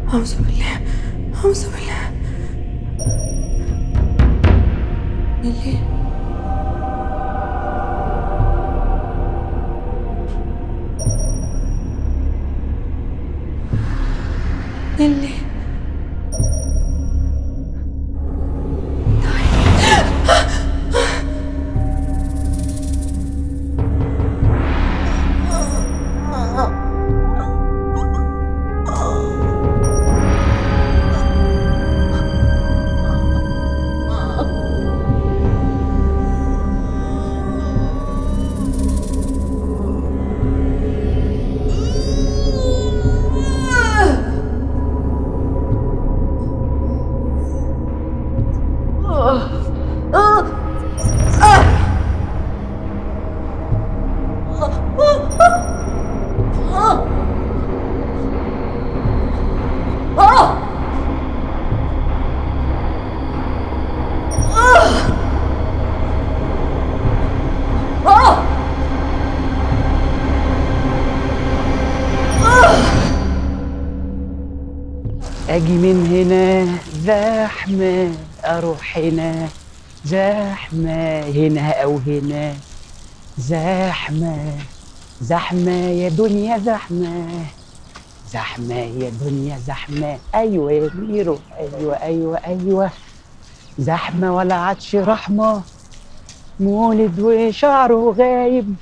أعوذ بالله أعوذ بالله نيلي نيلي اجي من هنا زحمه اروح هنا زحمه هنا او هنا زحمه زحمه يا دنيا زحمه زحمه يا دنيا زحمه ايوه يا ميرو ايوه ايوه ايوه زحمه ولا عادش رحمه مولد وشعره غايب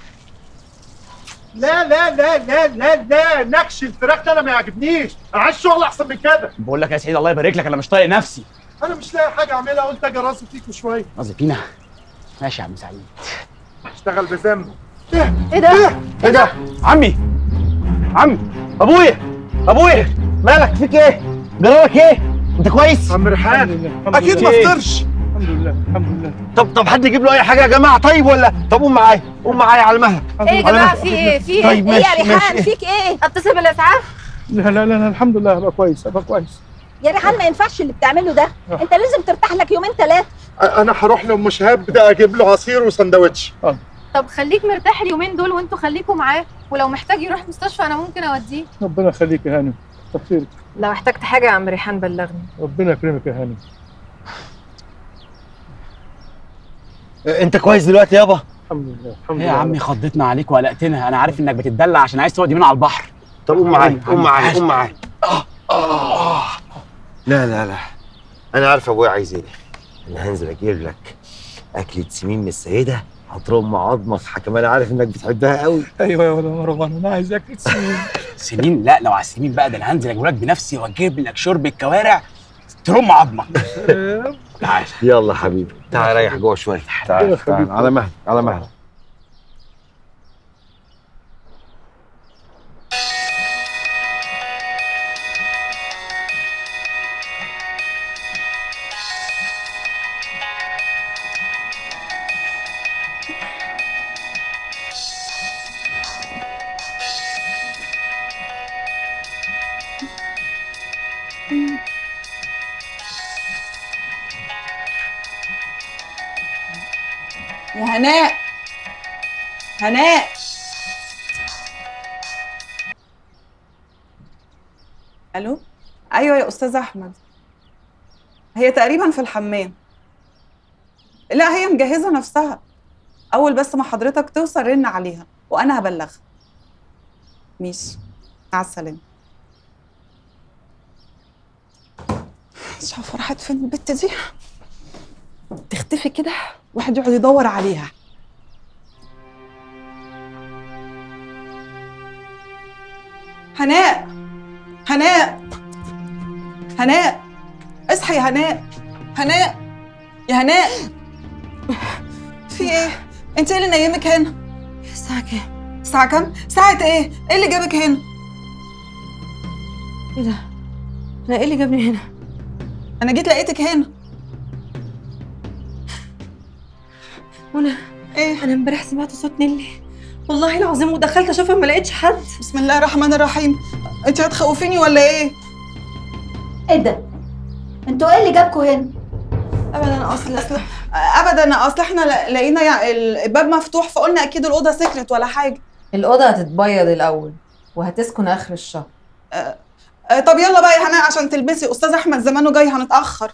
لا لا لا لا لا لا نكش الفراخ ده انا ما يعجبنيش انا عايز شغل احسن من كده بقول لك يا سعيد الله يبارك لك انا مش طايق نفسي انا مش لاقي حاجه اعملها قلت اجي راسي فيكوا شويه قصدي فينا ماشي يا عم سعيد اشتغل بذمه إيه ده؟ ايه ده عمي عمي ابويا ابويا مالك فيك ايه جرالك ايه انت كويس عم ريحان اكيد ما فطرش الحمد لله الحمد لله طب طب حد يجيب له اي حاجه يا جماعه طيب ولا طب قوم معايا قوم معايا على المهل ايه يا جماعه في ايه في ايه طيب ايه يا ماشي، ريحان ماشي. فيك ايه اتصل بالاسعاف لا لا لا لا، الحمد لله هبقى كويس هبقى كويس يا ريحان ما ينفعش اللي بتعمله ده انت لازم ترتاح لك يومين ثلاثه انا هروح لام شهاب ده اجيب له عصير وسندوتش طب خليك مرتاح اليومين دول وانتوا خليكوا معاه ولو محتاج يروح مستشفى انا ممكن اوديه ربنا يخليك يا هانم كتر خيرك لو احتجت حاجه يا عم ريحان بلغني ربنا يكرمك يا هانم انت كويس دلوقتي يابا الحمد لله الحمد ايه لله يا عمي خضتنا عليك وقلقتنا انا عارف انك بتدلع عشان عايز تقعد يمين على البحر طب قوم معايا عم- قوم معايا عم- قوم معايا لا لا لا انا عارف ابويا عايز ايه انا هنزل اجيب لك اكلة سمين من السيده هترم عظمك حكم انا عارف انك بتحبها قوي ايوه يا ولد مروان انا عايز اكل سمين سمين لا لو على السمين بقى ده انا هنزل اجيب لك بنفسي واجيب لك شرب الكوارع ترم عظمك تعال يلا حبيبي تعال ريح جوه شويه تعال يخليك. تعال على مهلك على مهلك يا هناء هناء الو ايوه يا استاذ احمد هي تقريبا في الحمام لا هي مجهزه نفسها اول بس ما حضرتك توصل رن عليها وانا هبلغها ماشي مع السلامه مش عارفه راحت فين البت دي تختفي كده واحد يقعد يدور عليها هناء هناء هناء اصحي يا هناء هناء يا هناء في ايه انت ايه اللي نايمك هنا الساعه كام الساعه كام ساعه ايه ايه اللي جابك هنا ايه ده انا ايه اللي جابني هنا انا جيت لقيتك هنا وانا ايه انا امبارح سمعت صوت نيلي والله العظيم ودخلت اشوفها ما لقيتش حد بسم الله الرحمن الرحيم انت هتخوفيني ولا ايه ايه ده انتوا ايه اللي جابكوا هنا ابدا اصل اصل ابدا اصل احنا ل- لقينا يع- الباب مفتوح فقلنا اكيد الاوضه سكرت ولا حاجه الأوضة هتتبيض الأول وهتسكن آخر الشهر آه، طب يلا بقى يا هناء عشان تلبسي استاذ احمد زمانه جاي هنتاخر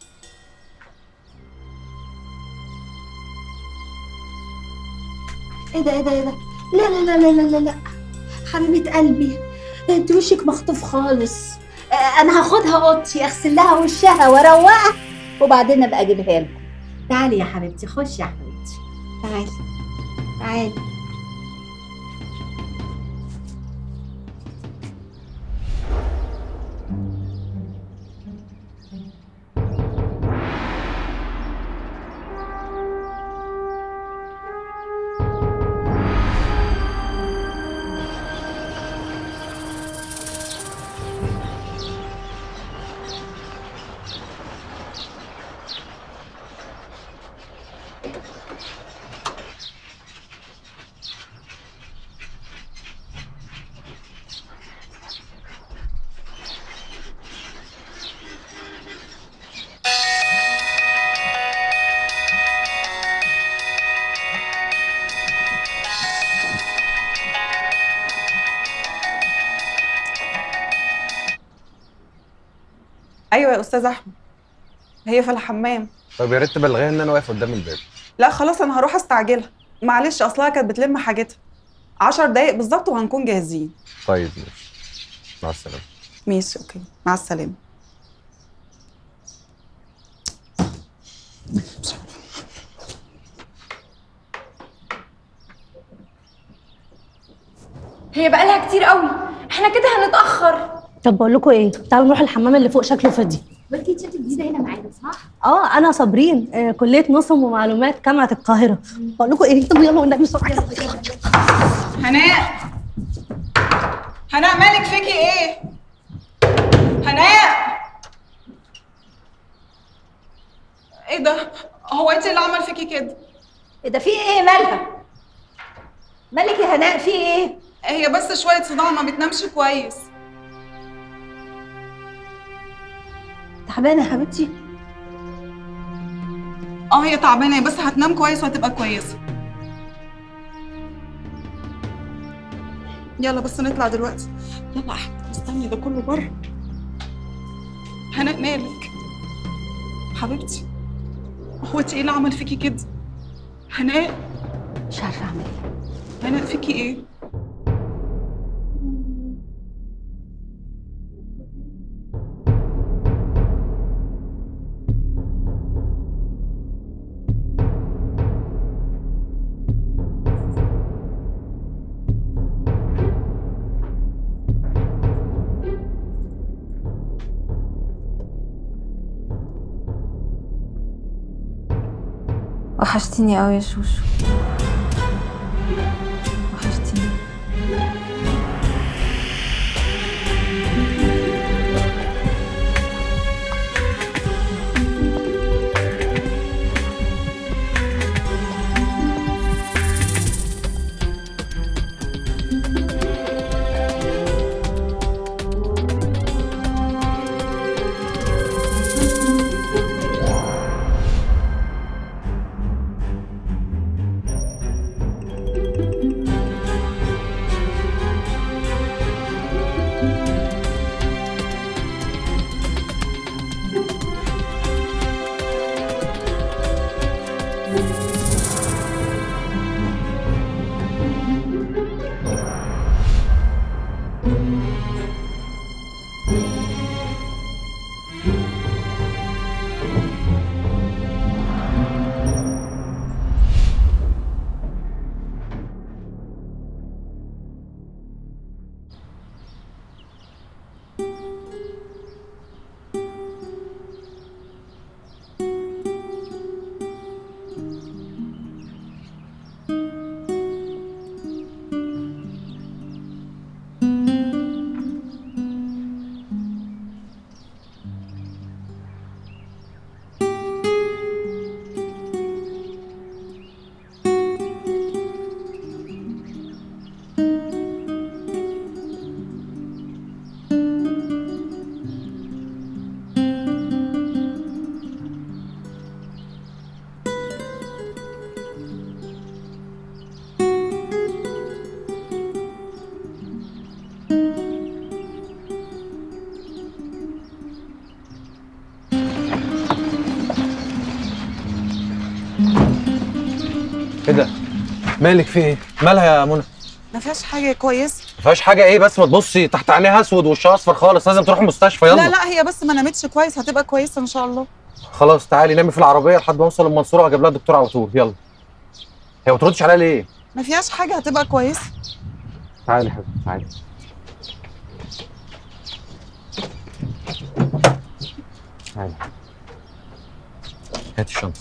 ايه ده ايه ده ايه ده لا لا لا لا لا لا لا حبيبه قلبي انت وشك مخطوف خالص آه، انا هاخدها اوضتي اغسل لها وشها واروقها وبعدين ابقى اجيبها لكم تعالي يا حبيبتي خشي يا حبيبتي تعالي تعالي ايوه يا استاذ احمد هي في الحمام طب يا ريت تبلغيها ان انا واقف قدام الباب لا خلاص انا هروح استعجلها معلش اصلها كانت بتلم حاجتها عشر دقايق بالظبط وهنكون جاهزين طيب ماشي مع السلامه ماشي اوكي مع السلامه هي بقالها كتير قوي احنا كده هنتاخر طب بقول لكم ايه تعالوا نروح الحمام اللي فوق شكله فاضي بلكي انت جديده هنا معانا صح؟ اه انا صابرين آه كليه نظم ومعلومات جامعه القاهره بقول لكم ايه طب يلا والنبي بسرعه هناء هناء مالك فيكي ايه هناء ايه ده هو انت اللي عمل فيكي كده ايه ده في ايه مالها؟ مالك يا هناء في ايه؟ هي بس شويه صداع ما بتنامش كويس تعبانه يا حبيبتي؟ اه هي تعبانه بس هتنام كويس وهتبقى كويسه يلا بس نطلع دلوقتي يلا يا احمد استني ده كله بره هناء مالك حبيبتي هو انت ايه اللي عمل فيكي كده هناء مش عارفه اعمل ايه هناء فيكي ايه وحشتيني قوي يا شوشو وحشتيني كده مالك في ايه مالها يا منى ما فيهاش حاجه كويسه ما فيهاش حاجه ايه بس ما تبصي تحت عينيها اسود وشها اصفر خالص لازم تروح المستشفى يلا لا لا هي بس ما نامتش كويس هتبقى كويسه ان شاء الله خلاص تعالي نامي في العربيه لحد ما اوصل المنصوره واجيب لها الدكتور على طول يلا هي ما بتردش عليا ليه ما فيهاش حاجه هتبقى كويسه تعالي يا حبيبتي تعالي تعالي هاتي الشنطه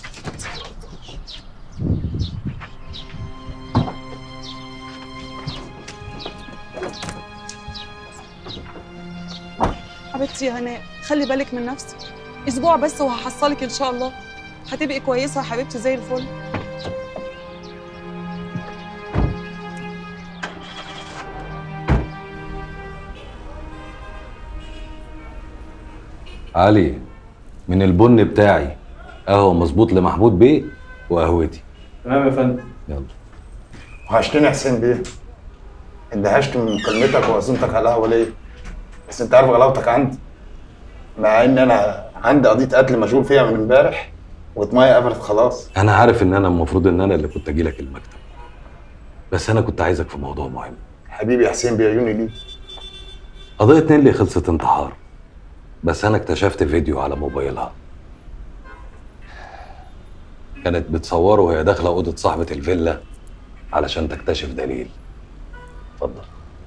حبيبتي يا هناء خلي بالك من نفسك اسبوع بس وهحصلك ان شاء الله هتبقي كويسه يا حبيبتي زي الفل علي من البن بتاعي قهوه مظبوط لمحمود بيه وقهوتي تمام يا فندم يلا وحشتني يا حسين بيه اندهشت من مكالمتك وعزومتك على القهوه ليه بس انت عارف غلاوتك عندي مع ان انا عندي قضيه قتل مشغول فيها من امبارح وطمايه قفلت خلاص انا عارف ان انا المفروض ان انا اللي كنت اجي لك المكتب بس انا كنت عايزك في موضوع مهم حبيبي يا حسين بعيوني ليه قضيه نيلي خلصت انتحار بس انا اكتشفت فيديو على موبايلها كانت بتصوره وهي داخله اوضه صاحبه الفيلا علشان تكتشف دليل اتفضل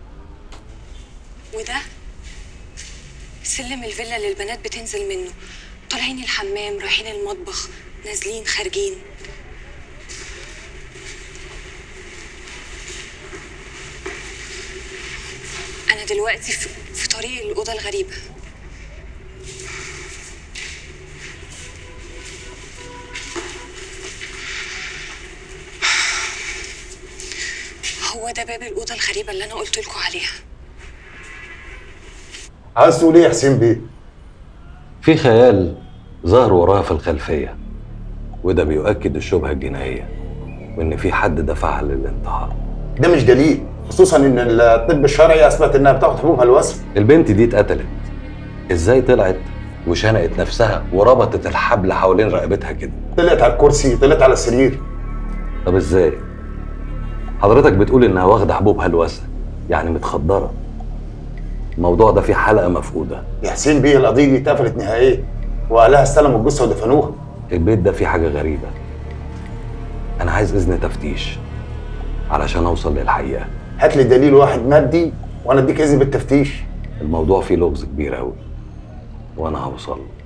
وده سلم الفيلا اللي البنات بتنزل منه طالعين الحمام رايحين المطبخ نازلين خارجين انا دلوقتي في, في طريق الاوضه الغريبه هو ده باب الاوضه الغريبه اللي انا قلت لكم عليها عايز تقول ايه يا حسين بيه في خيال ظهر وراها في الخلفيه وده بيؤكد الشبهه الجنائيه وان في حد دفعها للانتحار ده مش دليل خصوصا ان الطب الشرعي اثبت انها بتاخد حبوبها الوسم البنت دي اتقتلت ازاي طلعت وشنقت نفسها وربطت الحبل حوالين رقبتها كده طلعت على الكرسي طلعت على السرير طب ازاي حضرتك بتقول انها واخده حبوبها الوسع يعني متخدره الموضوع ده فيه حلقه مفقوده يا حسين بيه القضيه دي اتقفلت نهائيا واهلها استلموا الجثه ودفنوها البيت ده فيه حاجه غريبه انا عايز اذن تفتيش علشان اوصل للحقيقه هات لي دليل واحد مادي وانا اديك اذن بالتفتيش الموضوع فيه لغز كبير قوي وانا هوصل له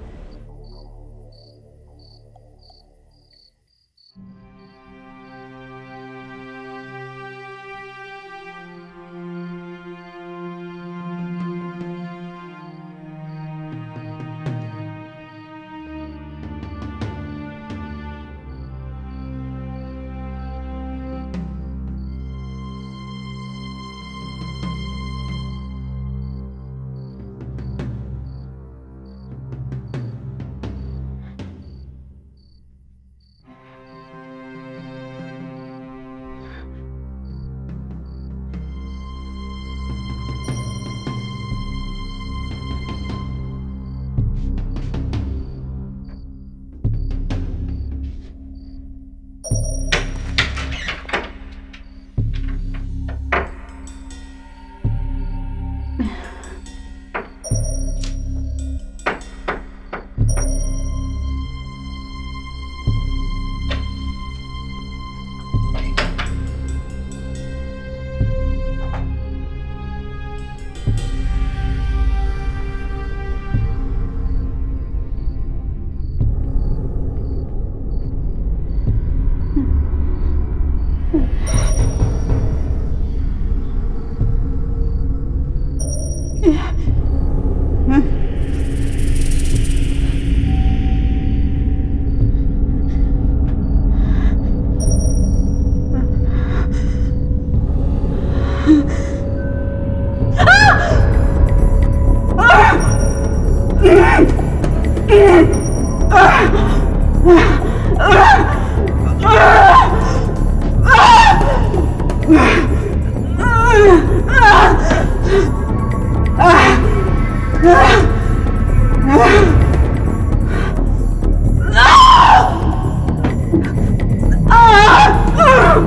Ah!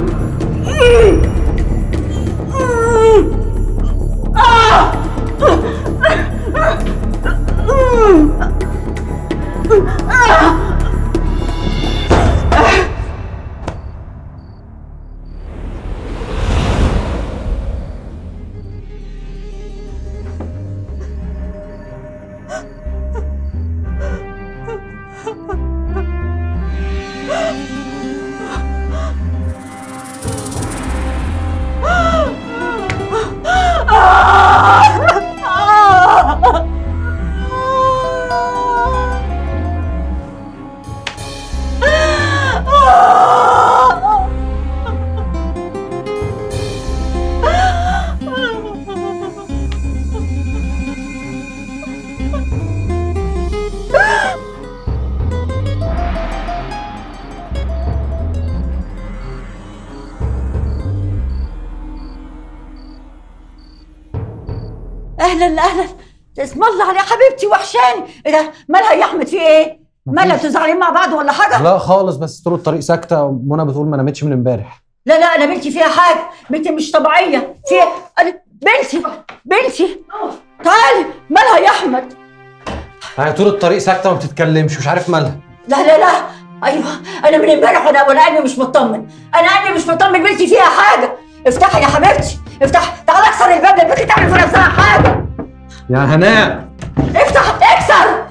اهلا اهلا اسم الله عليك حبيبتي وحشاني ايه ده مالها يا احمد في ايه مالها انتوا زعلانين مع بعض ولا حاجه لا خالص بس طول الطريق ساكته منى بتقول ما نامتش من امبارح لا لا انا بنتي فيها حاجه بنتي مش طبيعيه فيها أنا بنتي بنتي تعالي مالها يا احمد هي طول الطريق ساكته وما بتتكلمش مش عارف مالها لا لا لا ايوه انا من امبارح وانا وانا قلبي مش مطمن انا قلبي مش مطمن بنتي فيها حاجه افتحي يا حبيبتي افتح تعالى اكسر الباب ده البنت تعمل في نفسها حاجه يا هناء افتح اكسر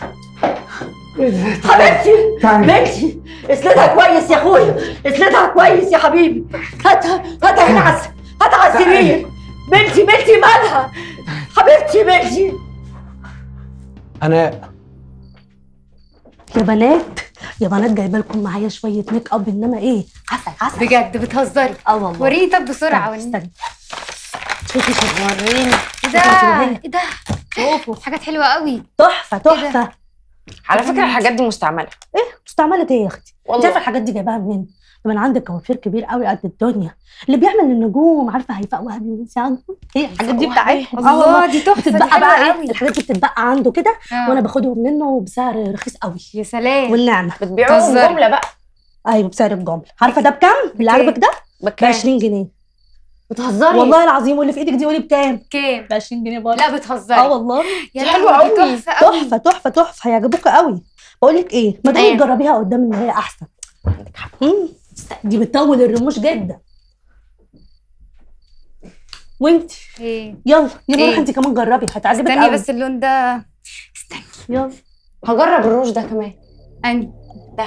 حبيبتي بنتي اسندها كويس يا اخويا اسندها كويس يا حبيبي هاتها هاتها هنا على الس- هاتها على السرير بنتي بنتي مالها حبيبتي بنتي هناء يا بنات يا بنات جايبه لكم معايا شويه ميك اب انما ايه عسل عسل بجد بتهزري اه والله وريني طب بسرعه استني، وريني شوفي شوفي وريني ايه ده شوفي ايه ده شوفوا حاجات حلوه قوي تحفه تحفه على فكره الحاجات دي مستعمله ايه مستعمله ايه يا اختي انت والله. عارفه الحاجات دي جايباها منين من عندك كوافير كبير قوي قد الدنيا اللي بيعمل النجوم عارفه هيفاء وهبي ونسي عنده هي الحاجات دي بتاعتهم الله، آه والله. دي تحفة، دي بتتبقى حلوة بقى قوي. ايه الحاجات دي بتتبقى عنده كده آه. وانا باخدهم منه بسعر رخيص قوي يا سلام والنعمه بتبيعوهم بتهزري. جمله بقى ايوه بسعر الجمله عارفه ده بكام اللي بكام؟ عاجبك ده ب بكام 20 جنيه بتهزري والله العظيم واللي في ايدك دي قولي بكام كام ب 20 جنيه برضه لا بتهزري اه والله يا دي حلوة لهوي، دي قوي. تحفه قوي تحفه تحفه تحفه هيعجبوك قوي بقول لك ايه ما تقولي ايه؟ تجربيها قدام ان هي احسن مم. دي بتطول الرموش جدا وانت ايه يلا يلا إيه؟ روحي انت كمان جربي هتعجبك استني قوي بس اللون ده يلا هجرب الروج ده كمان اني ده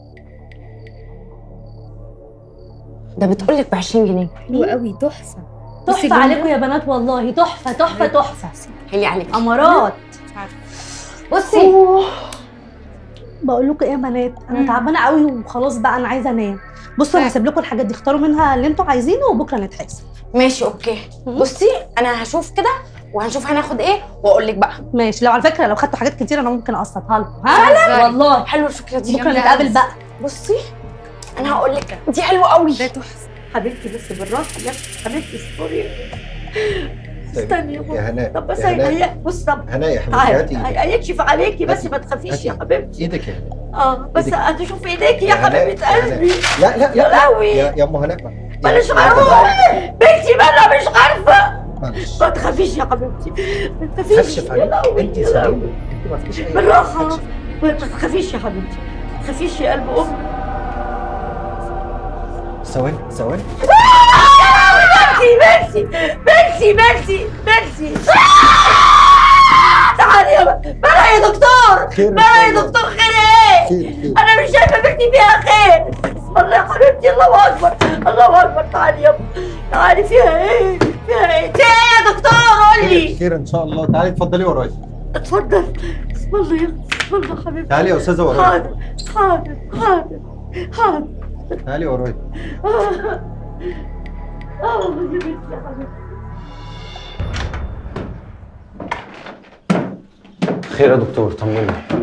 ده بتقول لك ب 20 جنيه حلو قوي تحفه بصي تحفه اللون عليكم ده. يا بنات والله تحفه تحفه تحفه هي عليك امارات بصي بقول لكم ايه يا بنات انا مم. تعبانه قوي وخلاص بقى انا عايزه انام بصوا انا هسيب لكم الحاجات دي اختاروا منها اللي انتوا عايزينه وبكره نتحاسب ماشي اوكي بصي انا هشوف كده وهنشوف هناخد ايه واقول لك بقى ماشي لو على فكره لو خدتوا حاجات كتير انا ممكن اقسطها لكم فعلا؟ ها والله حلوه الفكره دي بكره جامدة نتقابل أوي. بقى بصي انا هقول لك دي حلوه قوي ده تحفه حبيبتي بس بالراحه يا حبيبتي اصبري استني يا يا بابا هناء طب بس يا هناء هي بص طب هناء يا حبيبتي تعالي هاتي ايدك هي- هيكشف عليكي بس هاتي- ما تخافيش هاتي. يا حبيبتي ايدك يا هناء اه بس إيدك. هتشوف ايديكي يا هناء، حبيبه يا هناء. قلبي لا لا يا لهوي. يا يا ام هناء ماليش يا- عارفه بنتي مالها مش عارفه معلش ما تخافيش يا حبيبتي ما تخافيش هكشف يا عليك لهوي انت يا سليمه لهوي انت ما فيش اي بالراحه هكشف. ما تخافيش يا حبيبتي ما تخافيش يا قلب امي ثواني ثواني بنتي بنتي بنتي بنتي بنتي تعالي يا ب- مالها يا دكتور خير إن مالها شاء يا الله. دكتور خير ايه خير خير انا مش شايفه بنتي فيها خير بسم الله يا حبيبتي الله اكبر الله اكبر تعالي يا تعالي فيها ايه فيها ايه فيها ايه يا دكتور قول خير لي خير ان شاء الله تعالي اتفضلي ورايا اتفضل بسم الله يا بسم الله حبيبتي تعالي يا استاذه ورايا حاضر حاضر حاضر حاضر تعالي ورايا اه اه يا بنتي يا حبيبتي خير يا دكتور طمني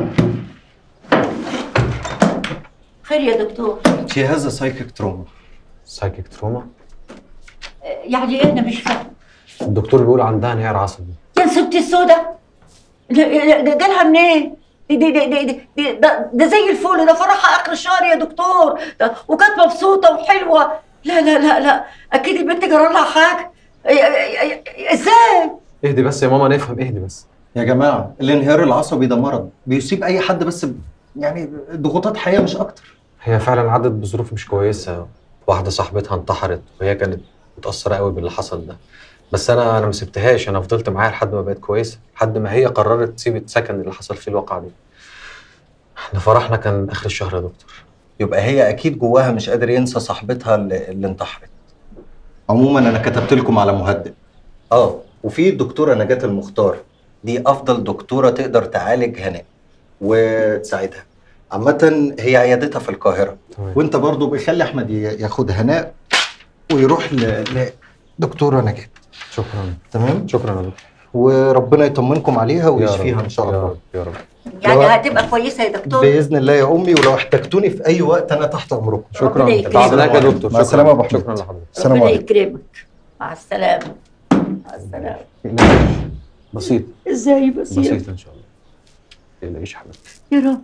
خير يا دكتور She has a psychic trauma. سايكيك تروما يعني ايه انا مش فاهم الدكتور بيقول عندها انهيار عصبي يا نسبتي السودا جالها منين؟ دي دي دي دي دي ده, ده زي الفل ده فرحها اخر الشهر يا دكتور ده وكانت مبسوطه وحلوه لا لا لا لا اكيد البنت جرى لها حاجه إيه- إيه- إيه- ازاي؟ اهدي بس يا ماما نفهم اهدي بس يا جماعة الانهيار العصبي ده مرض بيصيب أي حد بس ب- يعني ضغوطات حياة مش أكتر هي فعلا عدت بظروف مش كويسه واحده صاحبتها انتحرت وهي كانت متاثره قوي باللي حصل ده بس انا انا ما سبتهاش انا فضلت معاها لحد ما بقت كويسه لحد ما هي قررت تسيب السكن اللي حصل فيه الواقعه دي احنا فرحنا كان اخر الشهر يا دكتور يبقى هي أكيد جواها مش قادر ينسى صاحبتها اللي, اللي انتحرت عموما أنا كتبت لكم على مهدئ آه وفي الدكتورة نجاة المختار دي أفضل دكتورة تقدر تعالج هناء وتساعدها عامة هي عيادتها في القاهرة تمام. وانت برضو بيخلي احمد ي- ياخد هناء ويروح ل- لدكتورة نجاة شكرا تمام شكرا يا دكتور وربنا يطمنكم عليها يا رب. ويشفيها ان شاء يا الله رب يا رب يعني لو- هتبقى كويسه يا دكتور باذن الله يا امي ولو احتجتوني في اي وقت انا تحت امركم شكرا ربنا يكرمك. تعبناك يا دكتور مع شكراً. السلامه يا ابو حميد شكرا لحضرتك السلام ربنا عليكم يكرمك مع السلامه مع السلامه بسيط ازاي بس يا بسيط ان شاء الله ما تقلقيش يا حبيبتي يا رب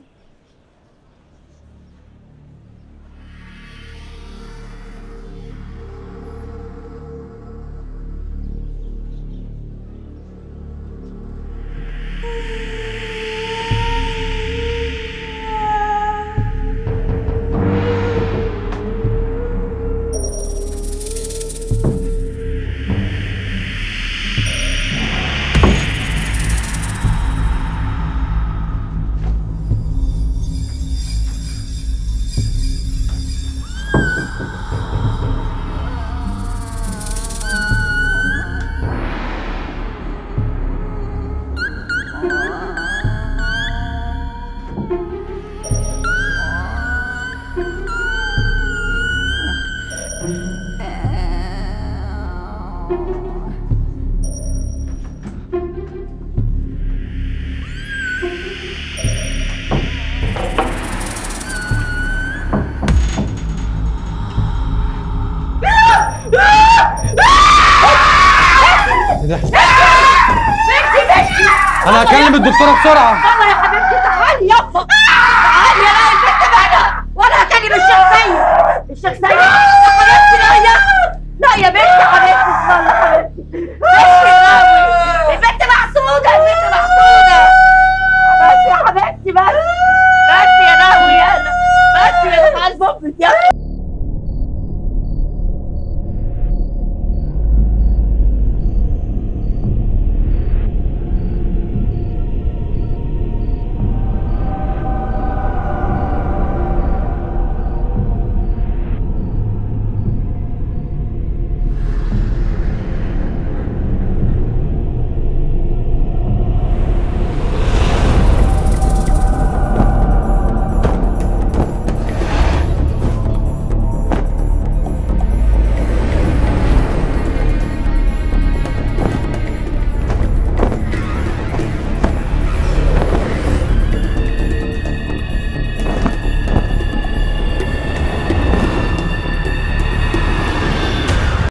انا هكلم الدكتوره بسرعه يلا يا حبيبتي تعالي يلا تعالي يا لا البنت بعدها وانا هكلم الشخصيه الشخصيه يا حبيبتي لا يا لا يا بنتي حبيبتي